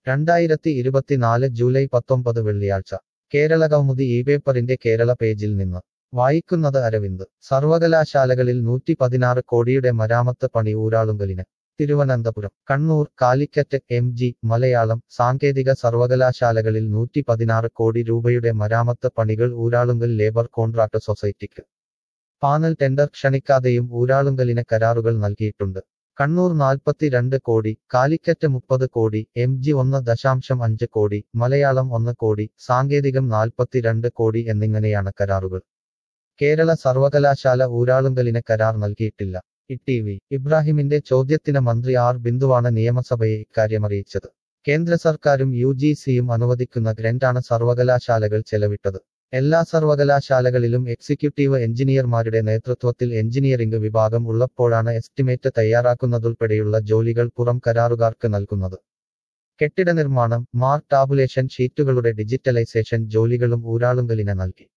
രണ്ടായിരത്തി ഇരുപത്തിനാല് ജൂലൈ പത്തൊമ്പത് വെള്ളിയാഴ്ച കേരള കൗമുദി ഈ പേപ്പറിന്റെ കേരള പേജിൽ നിന്ന് വായിക്കുന്നത് അരവിന്ദ് സർവകലാശാലകളിൽ നൂറ്റി പതിനാറ് കോടിയുടെ മരാമത്ത് പണി ഊരാളുങ്കലിന് തിരുവനന്തപുരം കണ്ണൂർ കാലിക്കറ്റ് എം ജി മലയാളം സാങ്കേതിക സർവകലാശാലകളിൽ നൂറ്റി പതിനാറ് കോടി രൂപയുടെ മരാമത്ത് പണികൾ ഊരാളുങ്കൽ ലേബർ കോൺട്രാക്ട് സൊസൈറ്റിക്ക് പാനൽ ടെൻഡർ ക്ഷണിക്കാതെയും ഊരാളുങ്കലിന് കരാറുകൾ നൽകിയിട്ടുണ്ട് കണ്ണൂർ നാൽപ്പത്തിരണ്ട് കോടി കാലിക്കറ്റ് മുപ്പത് കോടി എം ജി ഒന്ന് ദശാംശം അഞ്ച് കോടി മലയാളം ഒന്ന് കോടി സാങ്കേതികം നാൽപ്പത്തിരണ്ട് കോടി എന്നിങ്ങനെയാണ് കരാറുകൾ കേരള സർവകലാശാല ഊരാളുങ്കലിന് കരാർ നൽകിയിട്ടില്ല ഇ ടി വി ഇബ്രാഹിമിന്റെ ചോദ്യത്തിന് മന്ത്രി ആർ ബിന്ദുവാണ് നിയമസഭയെ ഇക്കാര്യമറിയിച്ചത് കേന്ദ്ര സർക്കാരും യു ജി സിയും അനുവദിക്കുന്ന ഗ്രന്റാണ് സർവകലാശാലകൾ ചെലവിട്ടത് എല്ലാ സർവകലാശാലകളിലും എക്സിക്യൂട്ടീവ് എഞ്ചിനീയർമാരുടെ നേതൃത്വത്തിൽ എഞ്ചിനീയറിംഗ് വിഭാഗം ഉള്ളപ്പോഴാണ് എസ്റ്റിമേറ്റ് തയ്യാറാക്കുന്നതുൾപ്പെടെയുള്ള ജോലികൾ പുറം കരാറുകാർക്ക് നൽകുന്നത് കെട്ടിട നിർമ്മാണം മാർക്ക് ടാബുലേഷൻ ഷീറ്റുകളുടെ ഡിജിറ്റലൈസേഷൻ ജോലികളും ഊരാളുങ്കലിന് നൽകി